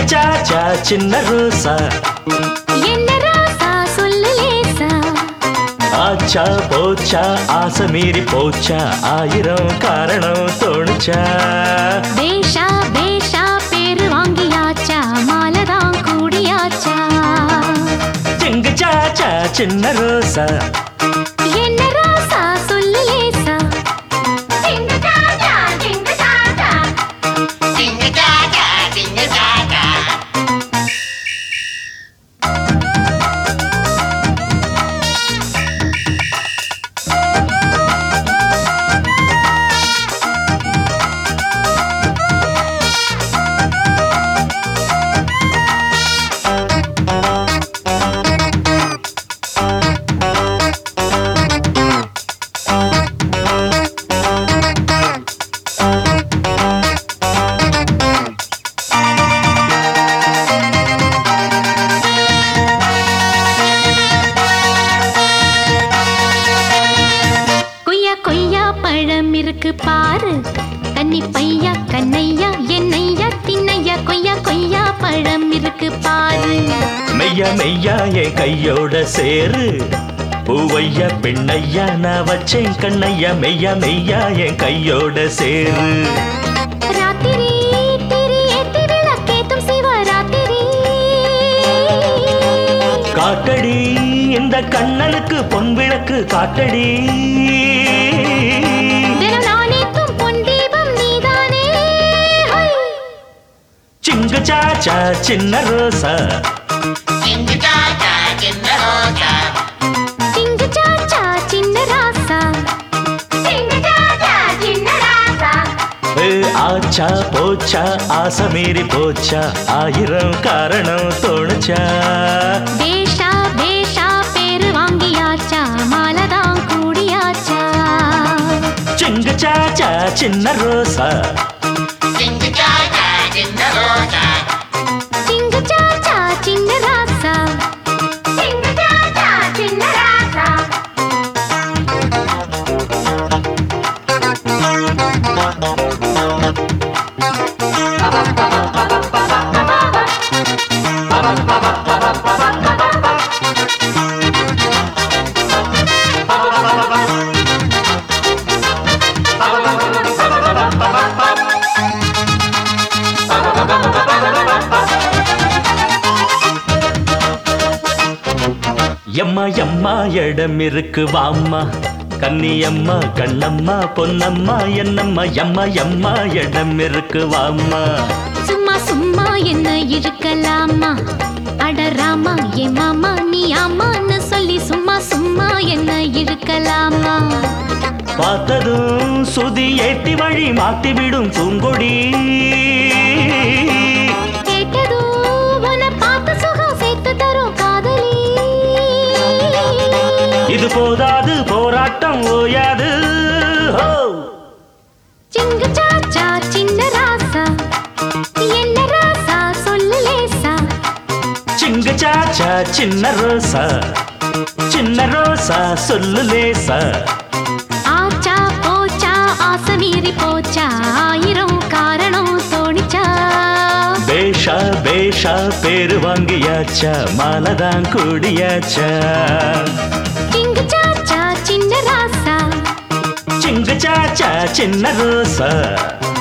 சாச்சா சின்ன ரோசா என்ன ராசா சொல்லு லேசா ஆச்சா போச்சா ஆசை மீறி போச்சா ஆயிரம் காரணம் தோணுச்சா பேஷா பேஷா பேரு வாங்கியாச்சா மாலதான் கூடியாச்சா சிங்கு சாச்சா சின்ன ரோசா என்ன ராசா சொல்லு லேசா டிங்கு சாச்சா டிங்கு சாச்சா Dinga da da, dinga da da. கொய்யா கொய்யா பழம் இருக்கு பாரு கன்னி பையா கண்ணையா என்னையா தின்னையா கொய்யா கொய்யா பழம் இருக்கு பாரு மெய்யா மெய்யா என் கையோட சேரு பூவையா பெண்ணையா நான் வச்சேன் கண்ணையா மெய்யா மெய்யா என் கையோட சேரு ராத்திரி திரி ஏத்தி விளக்கேத்தும் சிவராத்திரி காட்டடி இந்த கண்ணனுக்கு பொன் விளக்கு காட்டடி தினம் நானேத்தும் பொன் தீபம் நீதானே ஹை! சிங்கு சாச்சா சின்ன ரோசா Dinga da da, dinga rosa. டிங்கு சாச்சா சின்ன ராசா டிங்கு சாச்சா சின்ன ராசா ஏ, ஆச்சா போச்சா ஆசை மீறி போச்சா ஆயிரம் காரணம் தோணுச்சா பேஷா பேஷா பேரு வாங்கியாச்சா மாலதான் கூடியாச்சா சிங்கு சாச்சா சின்ன ரோசா Dinga da da, dinga rosa. டிங்கு சாச்சா சின்ன ராசா டிங்கு சாச்சா சின்ன ராசா எம்மா எம்மா இடம் இருக்கு வாம்மா கன்னியம்மா கண்ணம்மா பொன்னம்மா என்னம்மா எம்மா எம்மா இடம் இருக்கு வாம்மா சும்மா சும்மா என்ன இருக்கலாமா அடராமா ஏ மாமா நீ ஆமான்னு சொல்லி சும்மா சும்மா என்ன இருக்கலாமா பார்த்ததும் சுதி ஏத்தி வழி மாத்தி விடும் பூங்கொடி கேட்டதோ உன பார்த்து சுகம் சேர்த்து தரும் காதலி இது போதாது போராட்டம் ஓயாது ஹோ சிங்கு சாச்சா சின்ன ராசா என்ன ராசா சொல்லு லேசா சிங்கு சாச்சா சின்ன ரோசா சின்ன ரோசா சொல்லு லேசா ஆச்சா போச்சா ஆசை மீறி போச்சா ஆயிரம் காரணம் தோணிச்சா பேஷா பேஷா பேரு வாங்கியாச்சா மாலதான் கூடியாச்சா சிங்கு சாச்சா சின்ன ராசா சிங்கு சாச்சா சின்ன ரோசா